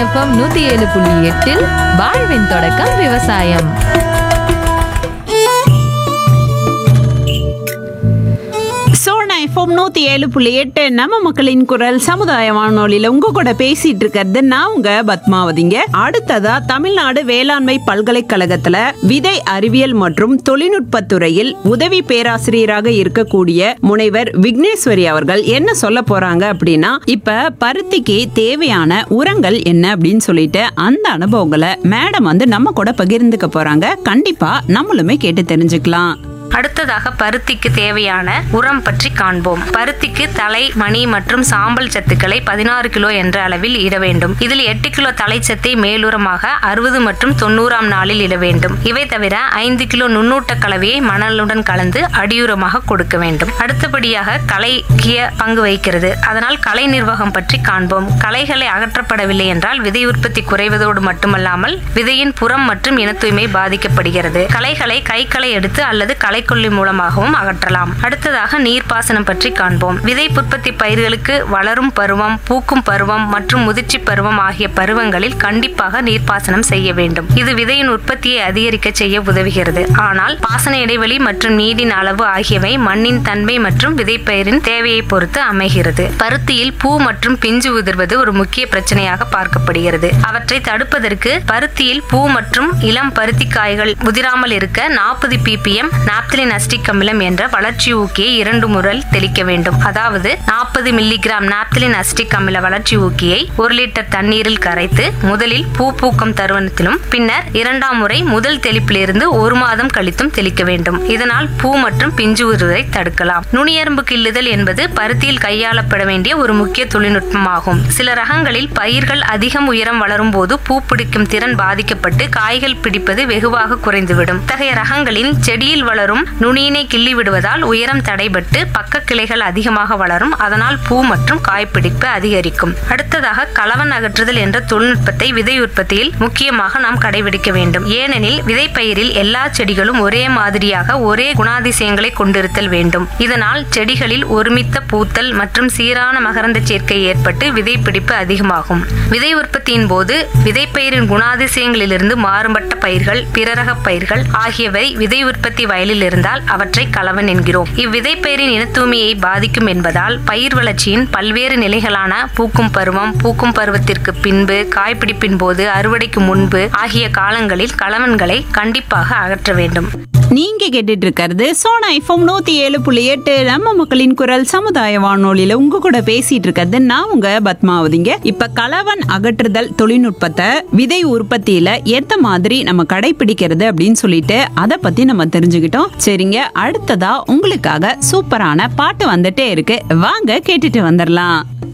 FM நூத்தி ஏழு புள்ளி எட்டில் வாழ்வின் தொடக்கம் விவசாயம் சோனா எஃப்எம் நூத்தி ஏழு புள்ளி எட்டு நம்ம மக்களின் குரல் சமுதாய வானொலியில உங்க கூட பேசிட்டு இருக்கிறது நான் உங்க பத்மாவதிங்க அடுத்ததா தமிழ்நாடு வேளாண்மை பல்கலைக்கழகத்துல விதை அறிவியல் மற்றும் தொழில்நுட்பத் துறையில் உதவி பேராசிரியராக இருக்கக்கூடிய முனைவர் விக்னேஸ்வரி அவர்கள் என்ன சொல்ல போறாங்க அப்படின்னா இப்ப பருத்திக்கு தேவையான உரங்கள் என்ன அப்படின்னு சொல்லிட்டு அந்த அனுபவங்களை மேடம் வந்து நம்ம கூட பகிர்ந்துக்க போறாங்க கண்டிப்பா நம்மளுமே கேட்டு தெரிஞ்சுக்கலாம் அடுத்ததாக பருத்திக்கு தேவையான உரம் பற்றி காண்போம் பருத்திக்கு தலை மணி மற்றும் சாம்பல் சத்துக்களை பதினாறு கிலோ என்ற அளவில் இட வேண்டும் இதில் எட்டு கிலோ தலைச்சத்தை மேலுரமாக அறுபது மற்றும் தொண்ணூறாம் நாளில் இட வேண்டும் இவை தவிர ஐந்து கிலோ நுண்ணூட்ட கலவையை மணலுடன் கலந்து அடியுரமாக கொடுக்க வேண்டும் அடுத்தபடியாக களை முக்கிய பங்கு வகிக்கிறது அதனால் கலை நிர்வாகம் பற்றி காண்போம் களைகளை அகற்றப்படவில்லை என்றால் விதை உற்பத்தி குறைவதோடு மட்டுமல்லாமல் விதையின் புறம் மற்றும் இன தூய்மை பாதிக்கப்படுகிறது களைகளை கைகளை எடுத்து அல்லது களைக்கொல்லி மூலமாகவும் அகற்றலாம் அடுத்ததாக நீர்ப்பாசனம் பற்றி காண்போம் விதை உற்பத்தி பயிர்களுக்கு வளரும் பருவம் பூக்கும் பருவம் மற்றும் முதிர்ச்சி பருவம் ஆகிய பருவங்களில் கண்டிப்பாக நீர்ப்பாசனம் செய்ய வேண்டும் இது விதையின் உற்பத்தியை அதிகரிக்க செய்ய உதவுகிறது ஆனால் பாசன இடைவெளி மற்றும் நீரின் அளவு ஆகியவை மண்ணின் தன்மை மற்றும் விதைப்பயிரின் தேவையை பொறுத்து அமைகிறது பருத்தியில் பூ மற்றும் பிஞ்சு உதிர்வது ஒரு முக்கிய பிரச்சனையாக பார்க்கப்படுகிறது அவற்றை தடுப்பதற்கு பருத்தியில் பூ மற்றும் இளம் பருத்தி காய்கள் முதிராமல் இருக்க நாற்பது பிபிஎம் நாப்திலின் அஸ்டிக் அமிலம் என்ற வளர்ச்சி ஊக்கியை இரண்டு முறை தெளிக்க வேண்டும் அதாவது நாற்பது மில்லிகிராம் நாப்திலின் அஸ்டிக் அமில வளர்ச்சி ஊக்கியை ஒரு லிட்டர் தண்ணீரில் கரைத்து முதலில் பூ பூக்கும் தருவனத்திலும் பின்னர் இரண்டாம் முறை முதல் தெளிப்பிலிருந்து ஒரு மாதம் கழித்தும் தெளிக்க வேண்டும் இதனால் பூ மற்றும் பிஞ்சு உருவதை தடுக்கலாம் நுனியெரும்பு கிள்ளுதல் என்பது பருத்தியில் கையாளப்பட வேண்டிய ஒரு முக்கிய தொழில்நுட்பமாகும் சில ரகங்களில் பயிர்கள் அதிகம் உயரம் வளரும் போது பூ பிடிக்கும் திறன் பாதிக்கப்பட்டு காய்கள் பிடிப்பது வெகுவாக குறைந்துவிடும் இத்தகைய ரகங்களின் செடியில் வளரும் நுனியினை கிள்ளி விடுவதால் உயரம் தடைபட்டு பக்க கிளைகள் அதிகமாக வளரும் அதனால் பூ மற்றும் காய்பிடிப்பு அதிகரிக்கும் அடுத்ததாக கலவன் அகற்றுதல் என்ற தொழில்நுட்பத்தை விதை உற்பத்தியில் முக்கியமாக நாம் கடைபிடிக்க வேண்டும் ஏனெனில் விதைப்பயிரில் எல்லா செடிகளும் ஒரே மாதிரியாக ஒரே குணாதிசயங்களை கொண்டிருத்தல் வேண்டும் இதனால் செடிகளில் ஒருமித்த பூத்தல் மற்றும் சீரான மகரந்த சேர்க்கை ஏற்பட்டு விதைப்பிடிப்பு அதிகமாகும் விதை உற்பத்தியின் போது விதைப்பயிரின் குணாதிசயங்களிலிருந்து மாறுபட்ட பயிர்கள் பிறரக பயிர்கள் ஆகியவை விதை உற்பத்தி வயலில் இருந்தால் அவற்றை கலவன் என்கிறோம் இவ்விதைப்பயிரின் இனத்தூய்மையை பாதிக்கும் என்பதால் பயிர் வளர்ச்சியின் பல்வேறு நிலைகளான பூக்கும் பருவம் பூக்கும் பருவத்திற்கு பின்பு காய்பிடிப்பின் போது அறுவடைக்கு முன்பு ஆகிய காலங்களில் கலவன்களை கண்டிப்பாக அகற்ற வேண்டும் நீங்க கேட்டுட்டு இருக்கிறது சோனா ஐஃபோம் நூத்தி ஏழு புள்ளி எட்டு நம்ம மக்களின் குரல் சமுதாய வானொலியில உங்க கூட பேசிட்டு இருக்கிறது நான் உங்க பத்மாவதிங்க இப்ப கலவன் அகற்றுதல் தொழில்நுட்பத்தை விதை உற்பத்தியில எந்த மாதிரி நம்ம கடைபிடிக்கிறது அப்படின்னு சொல்லிட்டு அதை பத்தி நம்ம தெரிஞ்சுக்கிட்டோம் சரிங்க அடுத்ததா உங்களுக்காக சூப்பரான பாட்டு வந்துட்டே இருக்கு வாங்க கேட்டுட்டு வந்துடலாம்